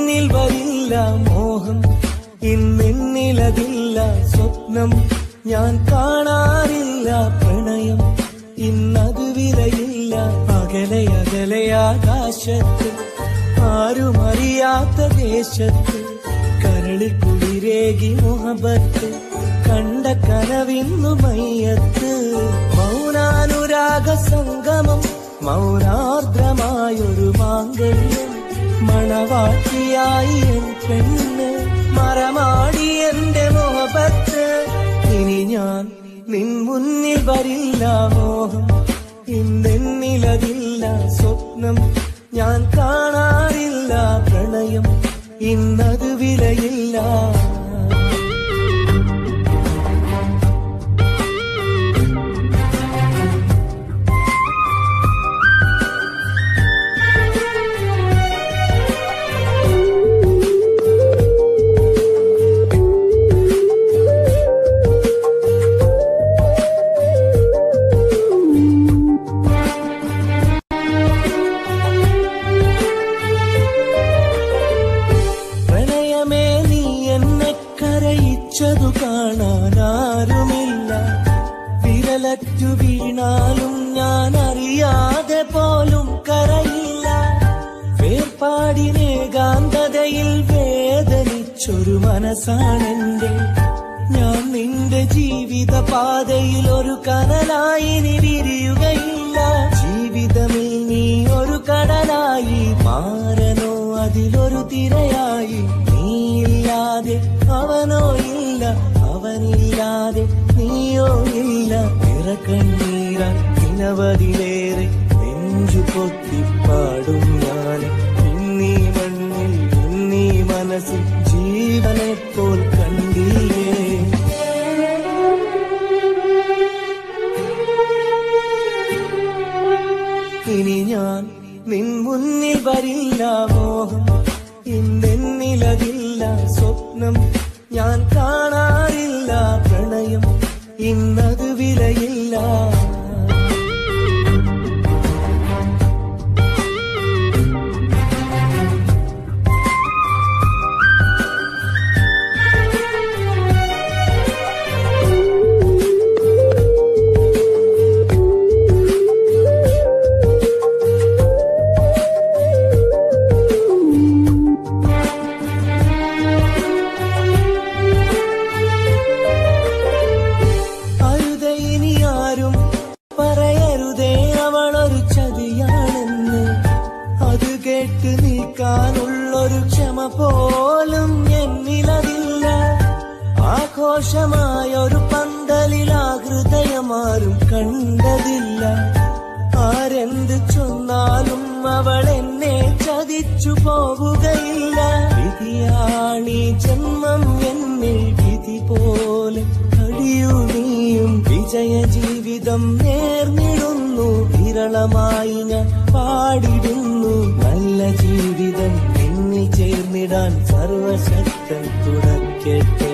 മുന്നിൽ വരില്ല മോഹം ഇന്നെന്നിലതില്ല സ്വപ്നം ഞാൻ കാണാറില്ല പ്രണയം ഇന്നത് വിലയില്ല അകലെ അകലെ ആകാശത്ത് ആരും അറിയാത്ത ദേശത്ത് കരളിൽ കുളിരേകി മുഹബത്ത് കണ്ട കനവിന്നു മയ്യത്ത് മൗനാനുരാഗ സംഗമം മൗനാർദ്രമായൊരു മാംഗല്യം മണവാട്ടിയായി എൻ പെണ്ണ് മറമാടി എന്റെ മുഹബത്ത് ഇനി ഞാൻ നിൻ മുന്നിൽ വരില്ല മോഹം ഇന്നെന്നിലതില്ല സ്വപ്നം ഞാൻ കാണാറില്ല പ്രണയം ഇന്നത് വിലയില്ല പ്രണയമേ നീ എന്നെ കരയിച്ചതു കാണാൻ ആരുമില്ല വിരലറ്റു വീണാലും ഞാൻ അറിയാതെ പോലും കരയില്ല വേർപാടിനേകാന്തതയിൽ വേദനിച്ചൊരു മനസ്സാണെന്റെ ഞാൻ നിന്റെ ജീവിത പാതയിൽ ഒരു കനലായി ഇനി വിരിയുകയില്ല ജീവിതമിൽ നീ ഒരു കടലായി മാറനോ അതിലൊരു തിരയായി നീയില്ലാതെ അവനോ ഇല്ല അവനില്ലാതെ നീയോ ഇല്ല നിറക്കണ്ണീര നിനവതിലേറെ നെഞ്ചു പൊത്തിപ്പാടും ഞാൻ ഇന്നീ മണ്ണിൽ ഇന്നീ മനസ്സിൽ ജീവനെ പോൽ കണ്ടില്ലേ ഇനി ഞാൻ നിൻ മുന്നിൽ വരില്ല മോഹം ഇന്നെന്നിലതില്ല സ്വപ്നം ഞാൻ കാണാറില്ല പ്രണയം ഇന്നത് വിലയില്ല അരുതേ ഇനി ആരും പറയരുതേ അവളൊരു ചതിയാണെന്ന് അത് കേട്ട് നിൽക്കാനുള്ളൊരു ക്ഷമ പോലും എന്നിലതില്ല ആഘോഷമായൊരു പന്തലിൽ ആ ഹൃദയമാരും കണ്ടതില്ല ആരെന്ത് ചൊന്നാലും അവൾ എന്നെ ചതിച്ചു പോവുകയില്ല വിധിയാണീ ജന്മം എന്നിൽ വിധി പോലെ കഴിയൂ നീയും വിജയ ജീവിതം നേർന്നിടുന്നു വിരളമായി ഞാൻ പാടിടുന്നു നല്ല ജീവിതം എന്നിൽ ചേർന്നിടാൻ സർവശക്തൻ തുടക്കട്ടെ